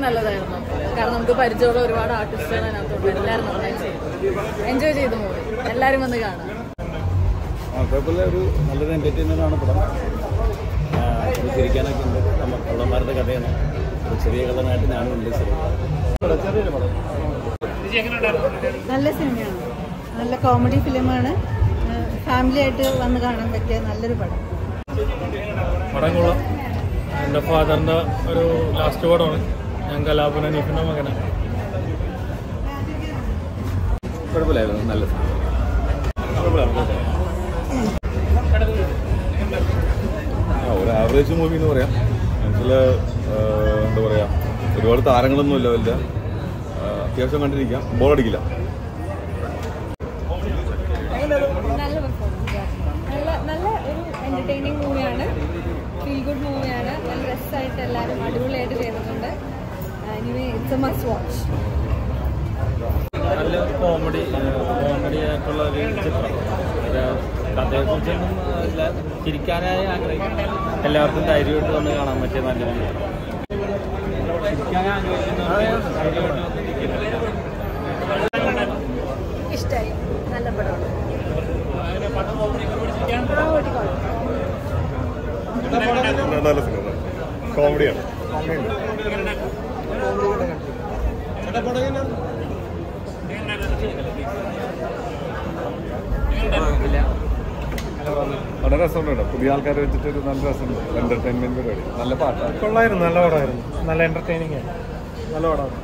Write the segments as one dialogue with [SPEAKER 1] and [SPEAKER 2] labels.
[SPEAKER 1] നല്ലതായിരുന്നു കാരണം നമുക്ക് പരിചയമുള്ള ഒരുപാട് ആർട്ടിസ്റ്റുകൾ അതിനകത്തുണ്ട് എല്ലാവരും നന്നായി ചെയ്തു എൻജോയ് ചെയ്തു മൂവി എല്ലാവരും വന്ന് കാണാം
[SPEAKER 2] ആ കുഴപ്പമില്ല ഒരു നല്ലൊരു എൻ്റർടൈൻമെൻ്റ് ആണ് പടം ആ, ഇത് ചിരിക്കാനൊക്കെ ഉണ്ട് നമ്മ കള്ളന്മാരുടെ കഥയാണ് ഒരു ചെറിയ കള്ളനായിട്ട് ഞാനും ഉണ്ട് ചെറിയ ചെറിയൊരു പടം
[SPEAKER 3] നല്ല സിനിമയാണ് നല്ല കോമഡി ഫിലിമാണ് ഫാമിലി ആയിട്ട് വന്ന് കാണാൻ പറ്റിയ നല്ലൊരു പടം
[SPEAKER 4] പടം കൊള്ളാം എൻ്റെ ഫാദറിൻ്റെ ഒരു ലാസ്റ്റ് പടമാണ് ഞാൻ കലാപന നീഫിൻ്റെ മകനാണ്
[SPEAKER 2] കുഴപ്പമില്ലായിരുന്നു നല്ല
[SPEAKER 5] ആ ഒരു ആവറേജ് മൂവി എന്ന് പറയാം മനസ്സിൽ എന്താ പറയാ ഒരുപാട് താരങ്ങളൊന്നും ഇല്ല വലിയ ആ, അത്യാവശ്യം കണ്ടിരിക്കാം ബോറടിക്കില്ല
[SPEAKER 6] നല്ല പെർഫോമൻസ് നല്ല നല്ല ഒരു എന്റർടൈനിങ് മൂവിയാണ് ഫീൽ ഗുഡ് മൂവിയാണ് നല്ല രസമായിട്ട് എല്ലാവരും അടിപൊളിയായിട്ട് ചെയ്തിട്ടുണ്ട് anyway it's a must watch
[SPEAKER 4] നല്ല കോമഡി കോമഡി ആയിട്ടുള്ള ഒരു ചിത്രം ഒരു കഥയെക്കുറിച്ചൊന്നും ഇല്ല ചിരിക്കാനായി ആഗ്രഹിക്കുന്നു എല്ലാവർക്കും ധൈര്യമായിട്ട് വന്ന് കാണാൻ പറ്റിയ നല്ല മൂവിയാണ് ചിരിക്കാൻ ആഗ്രഹിക്കുന്നവർക്ക് ധൈര്യമായിട്ട് വന്ന് ഇരിക്കുന്നത്
[SPEAKER 6] ഇഷ്ടമായി നല്ല പടമാണ്
[SPEAKER 5] നല്ല സിനിമ കോമഡിയാണ് വളരെ രസമുണ്ട് പുതിയ ആൾക്കാരെ വെച്ചിട്ട് ഒരു നല്ല രസമുണ്ട് എന്റർടൈൻമെന്റ് പരിപാടി നല്ല പാട്ടാണ്
[SPEAKER 4] കൊള്ളായിരുന്നു നല്ല പടമായിരുന്നു നല്ല എന്റർടൈനിങ് ആയിരുന്നു നല്ല പടമാണ്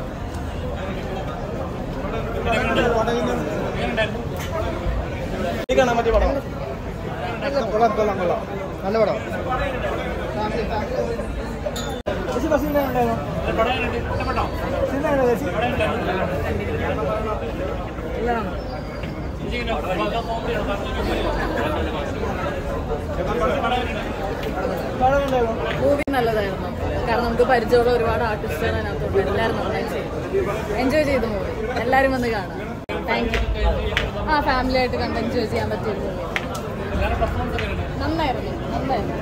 [SPEAKER 1] മൂവി നല്ലതായിരുന്നു കാരണം നമുക്ക് പരിചയമുള്ള ഒരുപാട് ആർട്ടിസ്റ്റുകൾ അതിനകത്തുണ്ട് എല്ലാവരും നന്നായി ചെയ്തു എൻജോയ് ചെയ്തു മൂവി എല്ലാവരും വന്ന് കാണാം താങ്ക് യു ആ ഫാമിലി ആയിട്ട് കണ്ട് എൻജോയ് ചെയ്യാൻ പറ്റിയ ഒരു മൂവി നന്നായിരുന്നു നന്നായിരുന്നു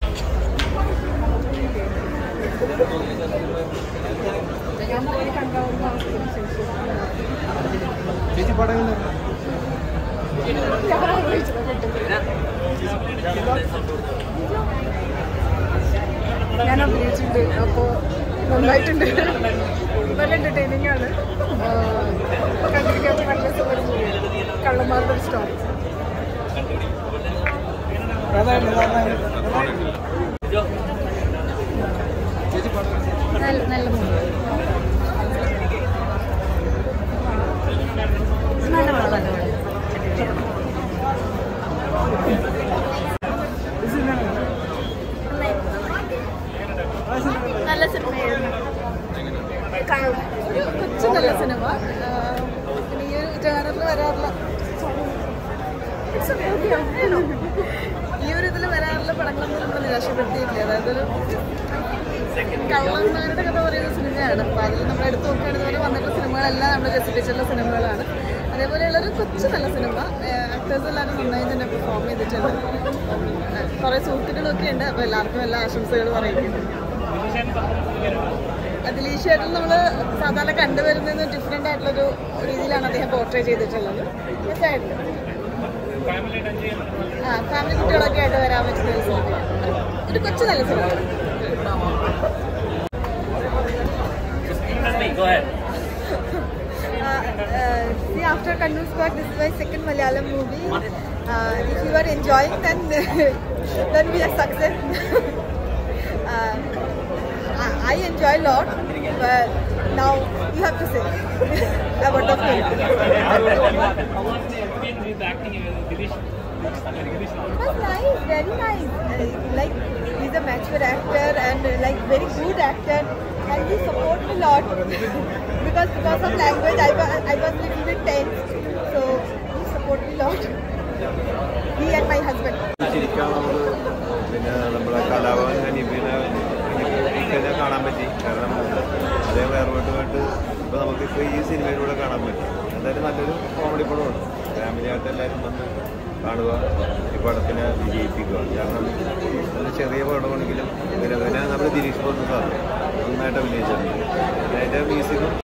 [SPEAKER 1] ഞാൻ പോയി കണ്ടാവുന്ന ഞാൻ അഭിനയിച്ചിട്ടുണ്ട് അപ്പോൾ നന്നായിട്ടുണ്ട് നല്ല എന്റർടൈനിങ് ആണ് കണ്ടിരിക്കാൻ നല്ല സുഖം കള്ളന്മാരുടെ ഒരു സ്റ്റോറി നല്ല നല്ല മൂവി നല്ല പടം നല്ല പടം നല്ല സിനിമയായിരുന്നു കാണും. ഒരു കൊച്ചു നല്ല സിനിമ ആഹ് പിന്നെ ഈ ജാനറിൽ വരാറുള്ള It's a movie, അറിയാലോ. ഈ ഒരു ഇതിൽ വരാറുള്ള പടങ്ങളൊന്നും നമ്മൾ നിരാശപ്പെടുത്തിയില്ല അതായത് ഒരു കള്ളന്മാരുടെ കഥ പറയുന്ന സിനിമയാണ് അപ്പോൾ അതിൽ നമ്മൾ എടുത്തു നോക്കുകയാണെങ്കിൽ ഇതുവരെ വന്നിട്ടുള്ള സിനിമകളെല്ലാം നമ്മൾ രസിപ്പിച്ചിട്ടുള്ള സിനിമകളാണ് അതേപോലെയുള്ള ഒരു കൊച്ചു നല്ല സിനിമ ആക്ടേഴ്സ് എല്ലാവരും നന്നായി തന്നെ പെർഫോം ചെയ്തിട്ടുണ്ട് കുറേ സുഹൃത്തുക്കളൊക്കെ ഉണ്ട് അപ്പോൾ എല്ലാവർക്കും എല്ലാ ആശംസകളും പറയുന്നു അതിലീശായിട്ടും നമ്മൾ സാധാരണ കണ്ടുവരുന്നത് ഡിഫറെൻ്റ് ആയിട്ടുള്ളൊരു രീതിയിലാണ് അദ്ദേഹം പോർട്രേ ചെയ്തിട്ടുള്ളത് രസമായിട്ടുണ്ട് ആ ഫാമിലി കുട്ടികളൊക്കെ ആയിട്ട് വരാൻ പറ്റുന്ന ഒരു സിനിമയാണ് ഒരു കൊച്ചു നല്ല സിനിമ
[SPEAKER 3] See, after Kannur Squad, this is my second Malayalam movie. Uh, if you are enjoying, then then we are success. uh, I, I enjoy a lot, but now you have to say about the film. It was nice, very nice. Uh, like he's a mature actor and uh, like very good actor, and he support me a lot because because of language I was I was little bit tense, so he support me a lot. He and my husband.
[SPEAKER 5] ചിരിക്കാൻ നമുക്ക് പിന്നെ നമ്മുടെ കലാഭവൻ ഹനീഫിനെ എനിക്ക് കാണാൻ പറ്റി കാരണം അതേ വേർപെട്ടുമായിട്ട് ഇപ്പോൾ നമുക്ക് ഇപ്പോൾ ഈ സിനിമയിലൂടെ കാണാൻ പറ്റി എന്തായാലും നല്ലൊരു കോമഡി പടമാണ് ഫാമിലിയായിട്ട് എല്ലാവരും വന്ന് കാണുക ഈ പടത്തിനെ വിജയിപ്പിക്കുക കാരണം ഒരു ചെറിയ പടമാണെങ്കിലും പിന്നെ പിന്നെ നമ്മുടെ ദിനേശ് പോലത്തെ സാറ് നന്നായിട്ട് അഭിനയിച്ചിട്ടുണ്ട് പിന്നെ അതിൻ്റെ മ്യൂസിക്കും